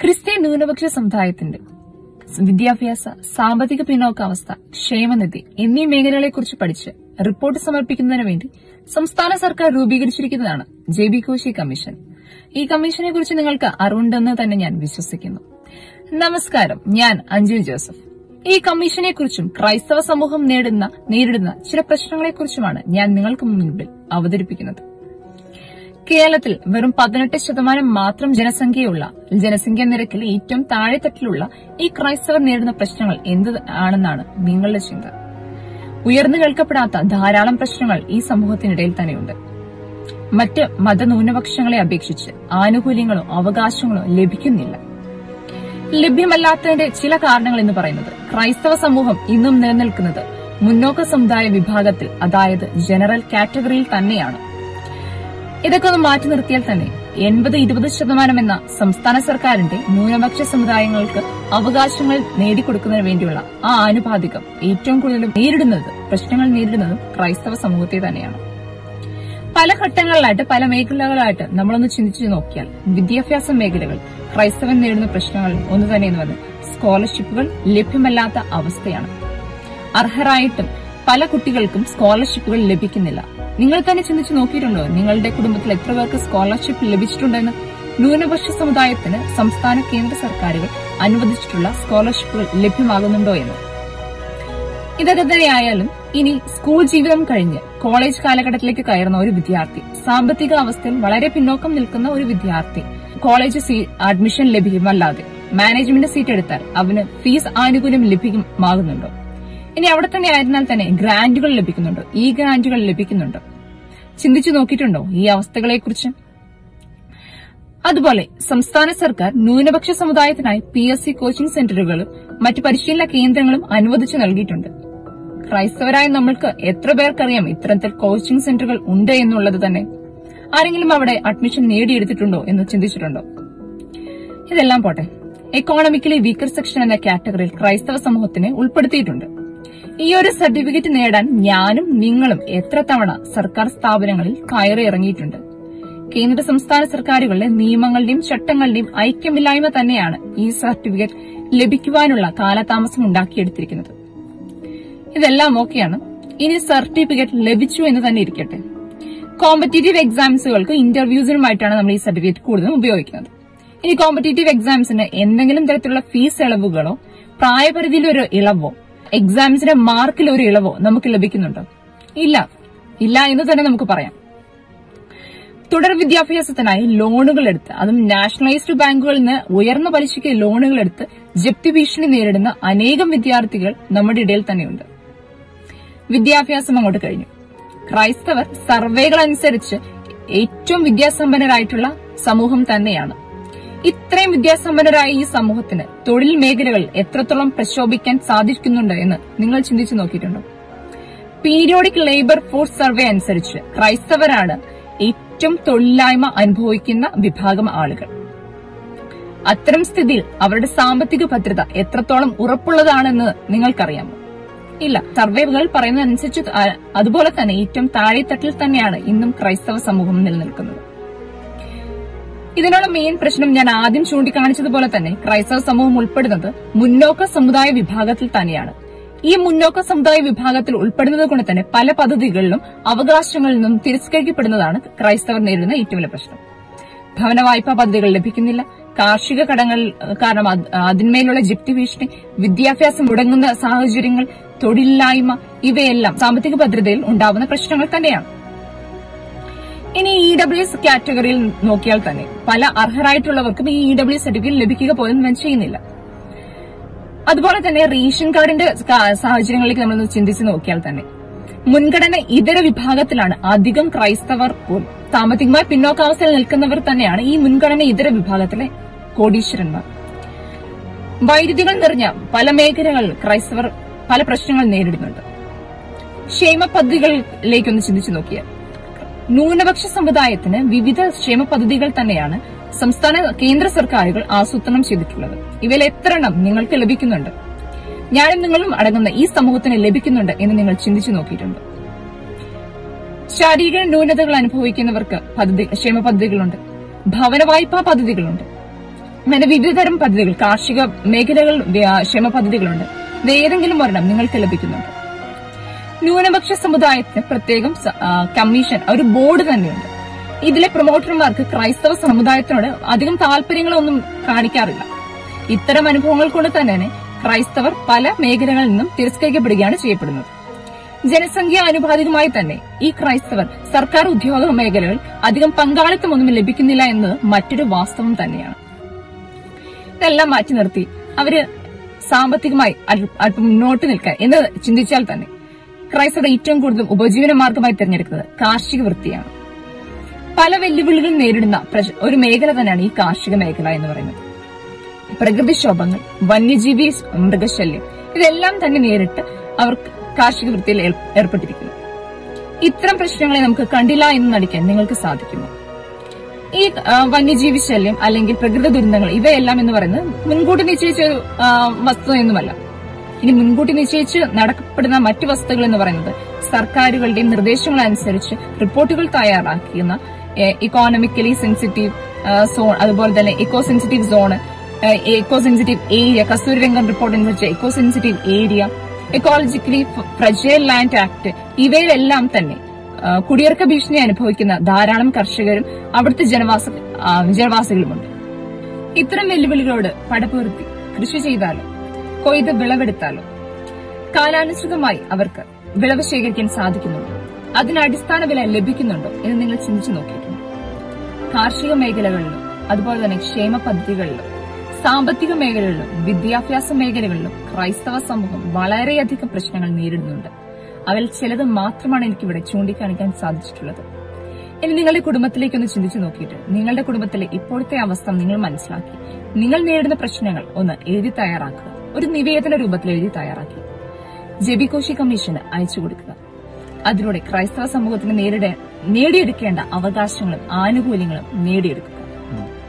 Christian ന്യൂനപക്ഷ സമുദായത്തിന്റെ വിദ്യാഭ്യാസ സാമ്പത്തിക പിന്നോക്കാവസ്ഥ ക്ഷേമനിധി എന്നീ മേഖലകളെക്കുറിച്ച് പഠിച്ച് റിപ്പോർട്ട് സമർപ്പിക്കുന്നതിന് വേണ്ടി സംസ്ഥാന സർക്കാർ രൂപീകരിച്ചിരിക്കുന്നതാണ് ജെ ബി കോശി കമ്മീഷൻ ഈ കമ്മീഷനെ കുറിച്ച് നിങ്ങൾക്ക് അറിവുണ്ടെന്ന് തന്നെ ഞാൻ വിശ്വസിക്കുന്നു നമസ്കാരം ഞാൻ അഞ്ജു ജോസഫ് ഈ കമ്മീഷനെ കുറിച്ചും ക്രൈസ്തവ സമൂഹം നേടുന്ന നേരിടുന്ന ചില പ്രശ്നങ്ങളെക്കുറിച്ചുമാണ് ഞാൻ നിങ്ങൾക്ക് മുൻപിൽ അവതരിപ്പിക്കുന്നത് കേരളത്തിൽ വെറും പതിനെട്ട് ശതമാനം മാത്രം ജനസംഖ്യയുള്ള ജനസംഖ്യാ നിരക്കിൽ ഏറ്റവും താഴെത്തട്ടിലുള്ള ഈ ക്രൈസ്തവർ നേരിടുന്ന പ്രശ്നങ്ങൾ എന്ത് ആണെന്നാണ് നിങ്ങളുടെ ചിന്ത ഉയർന്നു കേൾക്കപ്പെടാത്ത ധാരാളം പ്രശ്നങ്ങൾ ഈ സമൂഹത്തിനിടയിൽ തന്നെയുണ്ട് മറ്റ് മതന്യൂനപക്ഷങ്ങളെ അപേക്ഷിച്ച് ആനുകൂല്യങ്ങളോ അവകാശങ്ങളോ ലഭിക്കുന്നില്ല ലഭ്യമല്ലാത്തതിന്റെ ചില കാരണങ്ങൾ എന്ന് പറയുന്നത് ക്രൈസ്തവ സമൂഹം ഇന്നും നിലനിൽക്കുന്നത് മുന്നോക്ക സമുദായ വിഭാഗത്തിൽ അതായത് ജനറൽ കാറ്റഗറിയിൽ തന്നെയാണ് ഇതൊക്കെ ഒന്ന് മാറ്റി നിർത്തിയാൽ തന്നെ എൺപത് ഇരുപത് ശതമാനം എന്ന സംസ്ഥാന സർക്കാരിന്റെ ന്യൂനപക്ഷ സമുദായങ്ങൾക്ക് അവകാശങ്ങൾ നേടിക്കൊടുക്കുന്നതിന് വേണ്ടിയുള്ള ആ ആനുപാതികം ഏറ്റവും കൂടുതൽ നേരിടുന്നത് പ്രശ്നങ്ങൾ നേരിടുന്നത് ക്രൈസ്തവ സമൂഹത്തെ തന്നെയാണ് പല ഘട്ടങ്ങളിലായിട്ട് പല മേഖലകളായിട്ട് നമ്മളൊന്ന് ചിന്തിച്ചു നോക്കിയാൽ വിദ്യാഭ്യാസ മേഖലകൾ ക്രൈസ്തവൻ നേരിടുന്ന പ്രശ്നങ്ങൾ ഒന്ന് തന്നെ എന്ന് പറഞ്ഞാൽ സ്കോളർഷിപ്പുകൾ ലഭ്യമല്ലാത്ത അവസ്ഥയാണ് അർഹരായിട്ടും പല കുട്ടികൾക്കും സ്കോളർഷിപ്പുകൾ ലഭിക്കുന്നില്ല നിങ്ങൾ തന്നെ ചിന്തിച്ചു നോക്കിയിട്ടുണ്ടോ നിങ്ങളുടെ കുടുംബത്തിൽ എത്ര പേർക്ക് സ്കോളർഷിപ്പ് ലഭിച്ചിട്ടുണ്ടെന്ന് ന്യൂനപക്ഷ സമുദായത്തിന് സംസ്ഥാന കേന്ദ്ര സർക്കാരുകൾ അനുവദിച്ചിട്ടുള്ള സ്കോളർഷിപ്പുകൾ ലഭ്യമാകുന്നുണ്ടോ എന്ന് ഇതൊക്കെ തന്നെയായാലും ഇനി സ്കൂൾ ജീവിതം കഴിഞ്ഞ് കോളേജ് കാലഘട്ടത്തിലേക്ക് കയറുന്ന ഒരു വിദ്യാർത്ഥി സാമ്പത്തിക അവസ്ഥയിൽ വളരെ പിന്നോക്കം നിൽക്കുന്ന ഒരു വിദ്യാർത്ഥി കോളേജ് സീ- അഡ്മിഷൻ ലഭ്യമല്ലാതെ മാനേജ്മെന്റ് സീറ്റ് എടുത്താൽ അവന് ഫീസ് ആനുകൂല്യം ലഭ്യമാകുന്നുണ്ടോ ഇനി അവിടെ തന്നെ ആയിരുന്നാൽ തന്നെ ഗ്രാന്റുകൾ ലഭിക്കുന്നുണ്ടോ ഈ ഗ്രാന്റുകൾ ലഭിക്കുന്നുണ്ടോ ചിന്തിച്ചു നോക്കിയിട്ടുണ്ടോ ഈ അവസ്ഥകളെക്കുറിച്ച് അതുപോലെ സംസ്ഥാന സർക്കാർ ന്യൂനപക്ഷ സമുദായത്തിനായി പി എസ് സി കോച്ചിംഗ് സെന്ററുകളും മറ്റ് പരിശീലന കേന്ദ്രങ്ങളും അനുവദിച്ചു നൽകിയിട്ടുണ്ട് ക്രൈസ്തവരായ നമ്മൾക്ക് എത്ര പേർക്കറിയാം ഇത്തരത്തിൽ കോച്ചിംഗ് സെന്ററുകൾ ഉണ്ട് എന്നുള്ളത് തന്നെ ആരെങ്കിലും അവിടെ അഡ്മിഷൻ നേടിയെടുത്തിട്ടുണ്ടോ എന്ന് ചിന്തിച്ചിട്ടുണ്ടോ ഇതെല്ലാം പോട്ടെ എക്കോണമിക്കലി വീക്കർ സെക്ഷൻ എന്ന കാറ്റഗറിയിൽ ക്രൈസ്തവ സമൂഹത്തിനെ ഉൾപ്പെടുത്തിയിട്ടുണ്ട് ഈ ഒരു സർട്ടിഫിക്കറ്റ് നേടാൻ ഞാനും നിങ്ങളും എത്ര തവണ സർക്കാർ സ്ഥാപനങ്ങളിൽ കയറി ഇറങ്ങിയിട്ടുണ്ട് കേന്ദ്ര സംസ്ഥാന സർക്കാരുകളുടെ നിയമങ്ങളുടെയും ചട്ടങ്ങളുടെയും ഐക്യമില്ലായ്മ തന്നെയാണ് ഈ സർട്ടിഫിക്കറ്റ് ലഭിക്കുവാനുള്ള കാലതാമസം ഉണ്ടാക്കിയെടുത്തിരിക്കുന്നത് ഇതെല്ലാം ഓക്കെയാണ് ഇനി സർട്ടിഫിക്കറ്റ് ലഭിച്ചു എന്ന് തന്നെ ഇരിക്കട്ടെ കോമ്പറ്റേറ്റീവ് എക്സാംസുകൾക്ക് ഇന്റർവ്യൂസിനുമായിട്ടാണ് നമ്മൾ ഈ സർട്ടിഫിക്കറ്റ് കൂടുതലും ഉപയോഗിക്കുന്നത് ഇനി കോമ്പറ്റേറ്റീവ് എക്സാംസിന് എന്തെങ്കിലും തരത്തിലുള്ള ഫീസ് ഇളവുകളോ പ്രായപരിധിയിൽ ഒരു ഇളവോ എക്സാംസിന്റെ മാർക്കിൽ ഒരു ഇളവോ നമുക്ക് ലഭിക്കുന്നുണ്ടോ ഇല്ല ഇല്ല എന്ന് തന്നെ നമുക്ക് പറയാം തുടർ വിദ്യാഭ്യാസത്തിനായി ലോണുകൾ എടുത്ത് അതും നാഷണലൈസ്ഡ് ബാങ്കുകളിൽ നിന്ന് ഉയർന്ന പലിശയ്ക്ക് ലോണുകൾ എടുത്ത് ജപ്തി ഭീഷണി നേരിടുന്ന അനേകം വിദ്യാർത്ഥികൾ നമ്മുടെ ഇടയിൽ തന്നെയുണ്ട് വിദ്യാഭ്യാസം അങ്ങോട്ട് കഴിഞ്ഞു ക്രൈസ്തവർ സർവേകൾ അനുസരിച്ച് ഏറ്റവും വിദ്യാസമ്പന്നരായിട്ടുള്ള സമൂഹം തന്നെയാണ് ഇത്രയും വിദ്യാസമ്പന്നരായ ഈ സമൂഹത്തിന് തൊഴിൽ മേഖലകൾ എത്രത്തോളം പ്രശോഭിക്കാൻ സാധിക്കുന്നുണ്ട് എന്ന് നിങ്ങൾ ചിന്തിച്ചു നോക്കിയിട്ടുണ്ടോ പീരിയോഡിക് ലേബർ ഫോഴ്സ് സർവേ അനുസരിച്ച് ക്രൈസ്തവരാണ് ഏറ്റവും തൊഴിലില്ലായ്മ അനുഭവിക്കുന്ന വിഭാഗം ആളുകൾ അത്തരം സ്ഥിതിയിൽ അവരുടെ സാമ്പത്തിക ഭദ്രത എത്രത്തോളം ഉറപ്പുള്ളതാണെന്ന് നിങ്ങൾക്കറിയാമോ ഇല്ല സർവേകൾ പറയുന്നതനുസരിച്ച് അ- അതുപോലെ തന്നെ ഏറ്റവും താഴെത്തട്ടിൽ തന്നെയാണ് ഇന്നും ക്രൈസ്തവ സമൂഹം നിലനിൽക്കുന്നത് ഇതിനുള്ള മെയിൻ പ്രശ്നം ഞാൻ ആദ്യം ചൂണ്ടിക്കാണിച്ചതുപോലെ തന്നെ ക്രൈസ്തവ സമൂഹം ഉൾപ്പെടുന്നത് മുന്നോക്ക സമുദായ വിഭാഗത്തിൽ തന്നെയാണ് ഈ മുന്നോക്ക സമുദായ വിഭാഗത്തിൽ ഉൾപ്പെടുന്നത് കൊണ്ട് തന്നെ പല പദ്ധതികളിലും അവകാശങ്ങളിൽ നിന്നും തിരസ്കരിക്കപ്പെടുന്നതാണ് ക്രൈസ്തവർ നേരിടുന്ന ഏറ്റവും വലിയ പ്രശ്നം ഭവന വായ്പാ പദ്ധതികൾ ലഭിക്കുന്നില്ല കാർഷിക കടങ്ങൾ ഏഹ്, കാരണം അത് അതിന്മേലുള്ള ജപ്തി ഭീഷണി വിദ്യാഭ്യാസം മുടങ്ങുന്ന സാഹചര്യങ്ങൾ തൊഴിലില്ലായ്മ ഇവയെല്ലാം സാമ്പത്തിക ഭദ്രതയിൽ ഉണ്ടാവുന്ന പ്രശ്നങ്ങൾ തന്നെയാണ് ഇനി ഇ ഡബ്ല്യു എസ് കാറ്റഗറിയിൽ നോക്കിയാൽ തന്നെ പല അർഹരായിട്ടുള്ളവർക്കും ഈ ഇ ഡബ്ല്യു സർട്ടിഫിക്കറ്റ് ലഭിക്കുക പോലും ഞാൻ ചെയ്യുന്നില്ല അതുപോലെ തന്നെ റേഷൻ കാർഡിന്റെ കാ- സാഹചര്യങ്ങളിലേക്ക് നമ്മൾ ചിന്തിച്ച് നോക്കിയാൽ തന്നെ മുൻഗണന ഇതര വിഭാഗത്തിലാണ് അധികം ക്രൈസ്തവർ പോലും സാമ്പത്തികമായി പിന്നോക്കാവസ്ഥയിൽ നിൽക്കുന്നവർ തന്നെയാണ് ഈ മുൻഗണന ഇതര വിഭാഗത്തിലെ കോടീശ്വരന്മാർ വൈദ്യുതികൾ നിറഞ്ഞ പല മേഖലകളിൽ ക്രൈസ്തവർ പല പ്രശ്നങ്ങൾ നേരിടുന്നുണ്ട് ക്ഷേമ പദ്ധതികളിലേക്കൊന്ന് ചിന്തിച്ചു നോക്കിയാൽ ന്യൂനപക്ഷ സമുദായത്തിന് വിവിധ ക്ഷേമ പദ്ധതികൾ തന്നെയാണ് സംസ്ഥാന കേന്ദ്ര സർക്കാരുകൾ ആസൂത്രണം ചെയ്തിട്ടുള്ളത് ഇവയിൽ എത്ര എണ്ണം നിങ്ങൾക്ക് ലഭിക്കുന്നുണ്ട് ഞാനും നിങ്ങളും അടങ്ങുന്ന ഈ സമൂഹത്തിന് ലഭിക്കുന്നുണ്ട് എന്ന് നിങ്ങൾ ചിന്തിച്ചു നോക്കിയിട്ടുണ്ട് ശാരീരിക ന്യൂനതകൾ അനുഭവിക്കുന്നവർക്ക് പദ്ധതി ക്ഷേമ പദ്ധതികളുണ്ട് ഭവന വായ്പാ പദ്ധതികളുണ്ട് അങ്ങനെ വിവിധതരം പദ്ധതികൾ കാർഷിക മേഖലകൾ വ്യ- ക്ഷേമ പദ്ധതികളുണ്ട് ഇത് ഏതെങ്കിലും ഒരെണ്ണം നിങ്ങൾക്ക് ലഭിക്കുന്നുണ്ട് ന്യൂനപക്ഷ സമുദായത്തിന് പ്രത്യേകം സ- ആ, കമ്മീഷൻ ഒരു ബോർഡ് തന്നെയുണ്ട് ഇതിലെ പ്രൊമോട്ടർമാർക്ക് ക്രൈസ്തവ സമുദായത്തിനോട് അധികം താല്പര്യങ്ങളൊന്നും കാണിക്കാറില്ല ഇത്തരം അനുഭവങ്ങൾ കൊണ്ട് തന്നെ ക്രൈസ്തവർ പല മേഖലകളിൽ നിന്നും തിരസ്കരിക്കപ്പെടുകയാണ് ചെയ്യപ്പെടുന്നത് ജനസംഖ്യ ആനുപാതികമായി തന്നെ ഈ ക്രൈസ്തവർ സർക്കാർ ഉദ്യോഗ മേഖലകളിൽ അധികം പങ്കാളിത്തമൊന്നും ലഭിക്കുന്നില്ല എന്നത് മറ്റൊരു വാസ്തവം തന്നെയാണ് ഇതെല്ലാം മാറ്റി നിർത്തി അവര് സാമ്പത്തികമായി അൽ- അല്പം മുന്നോട്ട് നിൽക്കാൻ എന്ന് ചിന്തിച്ചാൽ തന്നെ ക്രൈസ്തവർ ഏറ്റവും കൂടുതൽ ഉപജീവന മാർഗമായി തിരഞ്ഞെടുക്കുന്നത് കാർഷിക വൃത്തിയാണ് പല വെല്ലുവിളികൾ നേരിടുന്ന പ്രശ- ഒരു മേഖല തന്നെയാണ് ഈ കാർഷിക മേഖല എന്ന് പറയുന്നത് പ്രകൃതിക്ഷോഭങ്ങൾ വന്യജീവി മൃഗശല്യം ഇതെല്ലാം തന്നെ നേരിട്ട് അവർ കാർഷിക വൃത്തിയിൽ ഏർ- ഏർപ്പെട്ടിരിക്കുന്നു ഇത്തരം പ്രശ്നങ്ങളെ നമുക്ക് കണ്ടില്ല എന്ന് നടിക്കാൻ നിങ്ങൾക്ക് സാധിക്കുമോ ഈ ആ, വന്യജീവി ശല്യം അല്ലെങ്കിൽ പ്രകൃതി ദുരന്തങ്ങൾ ഇവയെല്ലാം എന്ന് പറയുന്നത് മുൻകൂട്ടി നിശ്ചയിച്ച ഒരു ആ, വസ്തുതയൊന്നുമല്ല ഇനി മുൻകൂട്ടി നിശ്ചയിച്ച് നടക്കപ്പെടുന്ന മറ്റു വസ്തുക്കൾ എന്ന് പറയുന്നത് സർക്കാരുകളുടെയും നിർദ്ദേശങ്ങൾ അനുസരിച്ച് റിപ്പോർട്ടുകൾ തയ്യാറാക്കുന്ന ഇക്കോണമിക്കലി സെൻസിറ്റീവ് സോൺ അതുപോലെ തന്നെ eco sensitive zone eco sensitive area Kasturirangan report അനുസരിച്ച് eco sensitive area ecologically fragile land act ഇവയിലെല്ലാം തന്നെ ആ, കുടിയിറക്ക ഭീഷണി അനുഭവിക്കുന്ന ധാരാളം കർഷകരും അവിടുത്തെ ജനവാസ ആ, ജനവാസികളുമുണ്ട് ഇത്തരം വെല്ലുവിളികളോട് പടപുരുത്തി കൃഷി ചെയ്താലോ കൊയ്ത് വിളവെടുത്താലോ കാലാനുസൃതമായി അവർക്ക് വിളവ് ശേഖരിക്കാൻ സാധിക്കുന്നുണ്ടോ അതിന് അടിസ്ഥാന വില ലഭിക്കുന്നുണ്ടോ എന്ന് നിങ്ങൾ ചിന്തിച്ചു നോക്കിയിട്ടുണ്ട് കാർഷിക മേഖലകളിലും അതുപോലെ തന്നെ ക്ഷേമ പദ്ധതികളിലും സാമ്പത്തിക മേഖലകളിലും വിദ്യാഭ്യാസ മേഖലകളിലും ക്രൈസ്തവ സമൂഹം വളരെയധികം പ്രശ്നങ്ങൾ നേരിടുന്നുണ്ട് അവയിൽ ചിലത് മാത്രമാണ് എനിക്കിവിടെ ചൂണ്ടിക്കാണിക്കാൻ സാധിച്ചിട്ടുള്ളത് ഇനി നിങ്ങളുടെ കുടുംബത്തിലേക്ക് ഒന്ന് ചിന്തിച്ചു നോക്കിയിട്ട് നിങ്ങളുടെ കുടുംബത്തിലെ ഇപ്പോഴത്തെ അവസ്ഥ നിങ്ങൾ മനസ്സിലാക്കി നിങ്ങൾ നേരിടുന്ന പ്രശ്നങ്ങൾ ഒന്ന് എഴുതി തയ്യാറാക്കുക ഒരു നിവേദന രൂപത്തിൽ എഴുതി തയ്യാറാക്കി ജബികോശി കമ്മീഷന് അയച്ചു കൊടുക്കുക അതിലൂടെ ക്രൈസ്തവ സമൂഹത്തിന് നേരിടേ നേടിയെടുക്കേണ്ട അവകാശങ്ങളും ആനുകൂല്യങ്ങളും നേടിയെടുക്കുക